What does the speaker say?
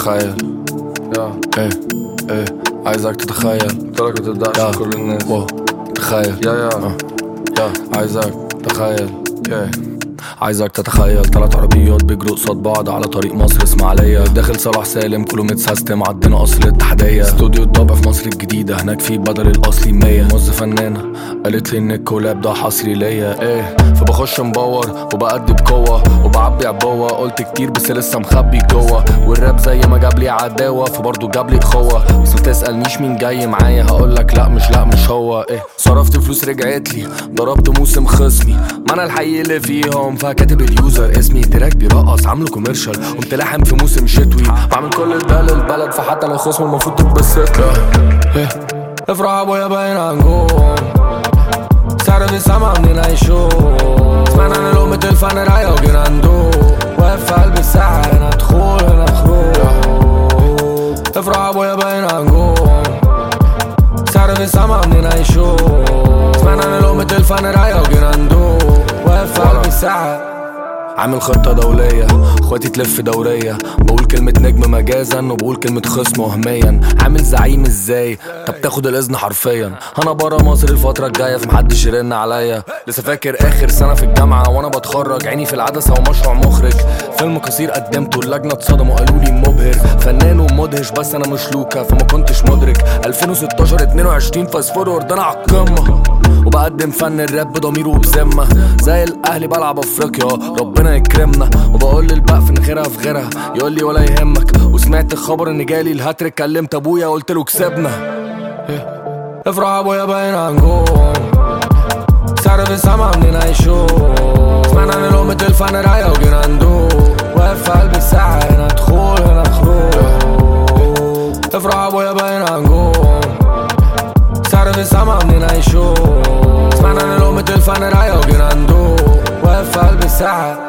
تخيل يا ايه ايه عايزك تتخيل تراك تدعش يا. كل الناس واو تخيل يا يا آه. يا عايزك تخيل yeah. عايزك تتخيل تلات عربيات بيجروا قصاد بعض على طريق مصر اسماعيلية داخل صلاح سالم كله متسيستم عدينا قصر الاتحادية استوديو الضبع في مصر الجديدة هناك في بدل الاصلي مية موظفة فنانة قالت لي ان الكولاب ده حصري ليا ايه فبخش مبور وبأدي بقوة وبعبي عبوة قلت كتير بس لسه مخبي جوه والراب زي ما جاب لي عداوة فبرضه جاب لي اخوة بس ما تسألنيش مين جاي معايا هقولك لا مش لا مش هو ايه صرفت فلوس رجعت لي ضربت موسم خصمي ما انا الحقيقي اللي فيهم فكاتب اليوزر اسمي تراك بيرقص عامله كوميرشال قمت لاحم في موسم شتوي بعمل كل ده للبلد فحتى لو خصم المفروض تتبسط له إيه. افرح ابويا باين هنجوم سعر في السما عاملين عيشو سمعنا ان لقمة الفن رايقة وجينا ندوق واقف في قلب الساحة هنا دخول هنا خروج افرح ابويا باين هنجوم سعر في السما عاملين عيشو سمعنا ان لقمة الفن رايقة وجينا ندوق واقف في قلب الساحة عامل خطة دولية اخواتي تلف دورية بقول كلمة نجم مجازا وبقول كلمة خصم وهميا عامل زعيم ازاي طب تاخد الاذن حرفيا انا برا مصر الفترة الجاية فمحدش يرن عليا لسه فاكر اخر سنة في الجامعة وانا بتخرج عيني في العدسة ومشروع مخرج فيلم قصير قدمته اللجنة اتصدموا قالوا لي مبهر فنان ومدهش بس انا مش لوكا فما كنتش مدرك 2016 22 فاست فورورد انا على القمة وبقدم فن الراب بضمير وبذمة زي الاهلي بلعب افريقيا ربنا يكرمنا وبقول للبقف ان خيرها في غيرها يقول لي ولا يهمك وسمعت الخبر ان جالي الهاتريك كلمت ابويا قلت له كسبنا إيه. افرح ابويا باين هنجوم سعر في السما عاملين عيشو سمعنا ان لقمة الفن رايقة وجينا ندوق واقف في قلب الساحة هنا دخول هنا خروج افرح ابويا باين هنجوم سعر في السما عاملين عيشو سمعنا ان لقمة الفن رايقة وجينا ندوق واقف في قلب الساحة